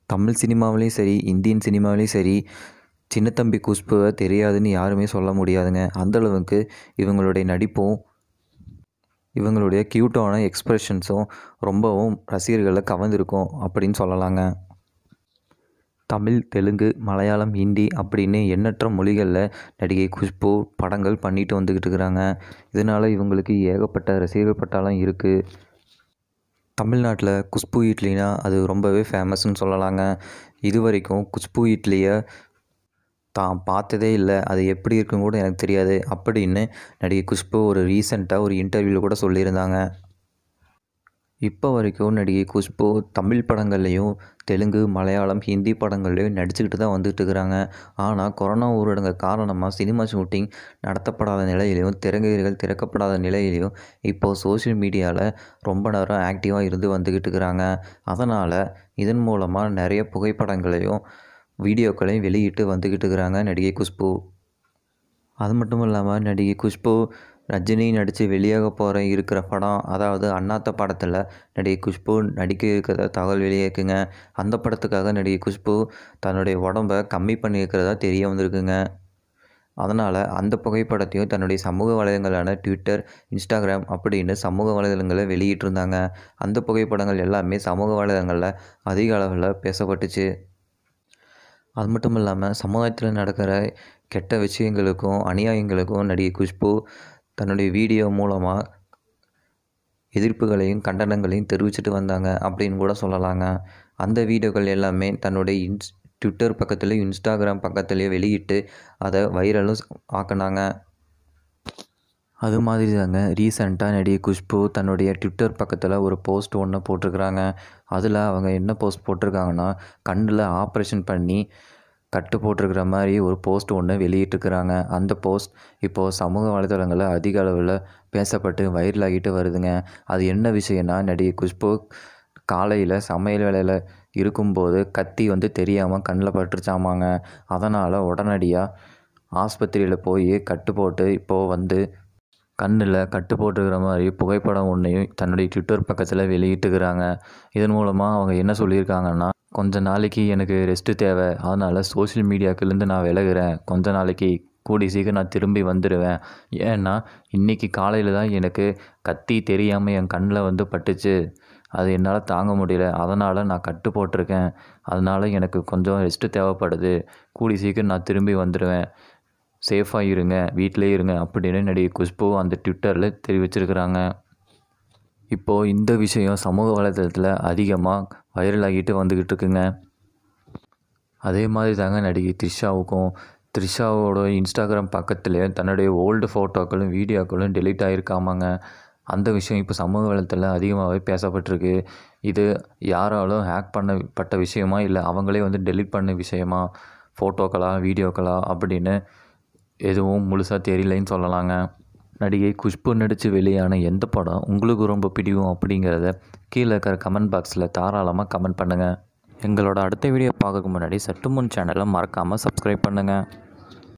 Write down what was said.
தமிழ் சினிமாவிலையும் சரி இந்தியன் சினிமாவிலையும் சரி சின்னத்தம்பி குஷ்புவை தெரியாதுன்னு யாருமே சொல்ல முடியாதுங்க அந்தளவுக்கு இவங்களுடைய நடிப்பும் இவங்களுடைய க்யூட்டான எக்ஸ்ப்ரெஷன்ஸும் ரொம்பவும் ரசிகர்களை கவர்ந்திருக்கும் அப்படின்னு சொல்லலாங்க தமிழ் தெலுங்கு மலையாளம் ஹிந்தி அப்படின்னு எண்ணற்ற மொழிகளில் நடிகை குஷ்பு படங்கள் பண்ணிட்டு வந்துக்கிட்டு இருக்கிறாங்க இதனால் இவங்களுக்கு ஏகப்பட்ட ரசிகர்கள் பட்டாளம் இருக்குது தமிழ்நாட்டில் குஷ்பு இட்லினா அது ரொம்பவே ஃபேமஸ்னு சொல்லலாங்க இது வரைக்கும் குஷ்பு இட்லியை தான் பார்த்ததே இல்லை அது எப்படி இருக்குன்னு கூட எனக்கு தெரியாது அப்படின்னு நடிகை குஷ்பு ஒரு ரீசெண்டாக ஒரு இன்டர்வியூவில் கூட சொல்லியிருந்தாங்க இப்போ வரைக்கும் நடிகை குஷ்பு தமிழ் படங்கள்லேயும் தெலுங்கு மலையாளம் ஹிந்தி படங்கள்லேயும் நடிச்சுக்கிட்டு தான் வந்துட்டு இருக்கிறாங்க ஆனால் கொரோனா ஊரடங்கு காரணமாக சினிமா ஷூட்டிங் நடத்தப்படாத நிலையிலையும் திரையரங்குகள் திறக்கப்படாத நிலையிலையும் இப்போது சோஷியல் மீடியாவில் ரொம்ப நேரம் ஆக்டிவாக இருந்து வந்துக்கிட்டு இருக்கிறாங்க அதனால் இதன் மூலமாக நிறைய புகைப்படங்களையும் வீடியோக்களையும் வெளியிட்டு வந்துக்கிட்டு இருக்கிறாங்க நடிகை குஷ்பு அது மட்டும் இல்லாமல் நடிகை குஷ்பு ரஜினி நடித்து வெளியாக போகிற இருக்கிற படம் அதாவது அண்ணாத்த படத்தில் நடிகை குஷ்பு நடிக்க இருக்கிறதா தகவல் வெளியாக்குங்க அந்த படத்துக்காக நடிகை குஷ்பு தன்னுடைய உடம்ப கம்மி பண்ணியிருக்கிறதா தெரிய வந்திருக்குங்க அதனால் அந்த புகைப்படத்தையும் தன்னுடைய சமூக வலைதளங்களான ட்விட்டர் இன்ஸ்டாகிராம் அப்படின்னு சமூக வலைதளங்களை வெளியிட்டிருந்தாங்க அந்த புகைப்படங்கள் எல்லாமே சமூக வலைதளங்களில் அதிக அளவில் பேசப்பட்டுச்சு அது மட்டும் இல்லாமல் சமுதாயத்தில் நடக்கிற கெட்ட விஷயங்களுக்கும் அநியாயங்களுக்கும் நடிகை குஷ்பு தன்னுடைய வீடியோ மூலமாக எதிர்ப்புகளையும் கண்டனங்களையும் தெரிவிச்சிட்டு வந்தாங்க அப்படின்னு கூட சொல்லலாங்க அந்த வீடியோக்கள் எல்லாமே தன்னுடைய இன்ஸ் ட்விட்டர் பக்கத்துலேயும் இன்ஸ்டாகிராம் பக்கத்துலேயும் வெளியிட்டு அதை வைரலும் ஆக்குனாங்க அது மாதிரி தாங்க ரீசெண்டாக நடிகை குஷ்பு தன்னுடைய ட்விட்டர் பக்கத்தில் ஒரு போஸ்ட் ஒன்று போட்டிருக்கிறாங்க அதில் அவங்க என்ன போஸ்ட் போட்டிருக்காங்கன்னா கண்ணில் ஆப்ரேஷன் பண்ணி கட்டு போட்டிருக்கிற மாதிரி ஒரு போஸ்ட் ஒன்று வெளியிட்டிருக்கிறாங்க அந்த போஸ்ட் இப்போது சமூக வலைதளங்களில் அதிக அளவில் பேசப்பட்டு வைரலாகிட்டு வருதுங்க அது என்ன விஷயம்னா நடிகை குஷ்பு காலையில் சமையல் வேலையில் இருக்கும்போது கத்தி வந்து தெரியாமல் கண்ணில் பட்டுருச்சாமாங்க அதனால் உடனடியாக ஆஸ்பத்திரியில் போய் கட்டு போட்டு இப்போது வந்து கண்ணில் கட்டு போட்டுக்கிற மாதிரி புகைப்படம் ஒன்றையும் தன்னுடைய ட்விட்டர் பக்கத்தில் வெளியிட்டுக்கிறாங்க இதன் மூலமாக அவங்க என்ன சொல்லியிருக்காங்கன்னா கொஞ்ச நாளைக்கு எனக்கு ரெஸ்ட்டு தேவை அதனால் சோஷியல் மீடியாக்குலேருந்து நான் விலகுறேன் கொஞ்ச நாளைக்கு கூடி சீக்கிரம் நான் திரும்பி வந்துடுவேன் ஏன்னா இன்றைக்கி காலையில் தான் எனக்கு கத்தி தெரியாமல் என் கண்ணில் வந்து பட்டுச்சு அது என்னால் தாங்க முடியல அதனால் நான் கட்டு போட்டிருக்கேன் அதனால் எனக்கு கொஞ்சம் ரெஸ்ட்டு தேவைப்படுது கூடி சீக்கிரம் நான் திரும்பி வந்துடுவேன் சேஃபாக இருங்க வீட்டிலே இருங்க அப்படின்னு நடிகை குஷ்பு அந்த ட்விட்டரில் தெரிவிச்சிருக்கிறாங்க இப்போது இந்த விஷயம் சமூக வலைதளத்தில் அதிகமாக வைரலாகிட்டு வந்துக்கிட்டு இருக்குங்க அதே மாதிரி தாங்க நடிகை த்ரிஷாவுக்கும் த்ரிஷாவோட இன்ஸ்டாகிராம் பக்கத்தில் தன்னுடைய ஓல்டு ஃபோட்டோக்களும் வீடியோக்களும் டெலீட் ஆகிருக்காமாங்க அந்த விஷயம் இப்போ சமூக வலைத்தளத்தில் அதிகமாகவே பேசப்பட்டிருக்கு இது யாராலும் ஹேக் பண்ணப்பட்ட விஷயமா இல்லை அவங்களே வந்து டெலீட் பண்ண விஷயமா ஃபோட்டோக்களா வீடியோக்களா அப்படின்னு எதுவும் முழுசாக தெரியலைன்னு சொல்லலாங்க நடிகை குஷ்பு நடித்து வெளியான எந்த படம் உங்களுக்கு ரொம்ப பிடிக்கும் அப்படிங்கிறத கீழே இருக்கிற கமெண்ட் பாக்ஸில் தாராளமாக கமெண்ட் பண்ணுங்கள் எங்களோட அடுத்த வீடியோ பார்க்கறதுக்கு முன்னாடி சற்று முன் சேனலை மறக்காமல் சப்ஸ்கிரைப் பண்ணுங்கள்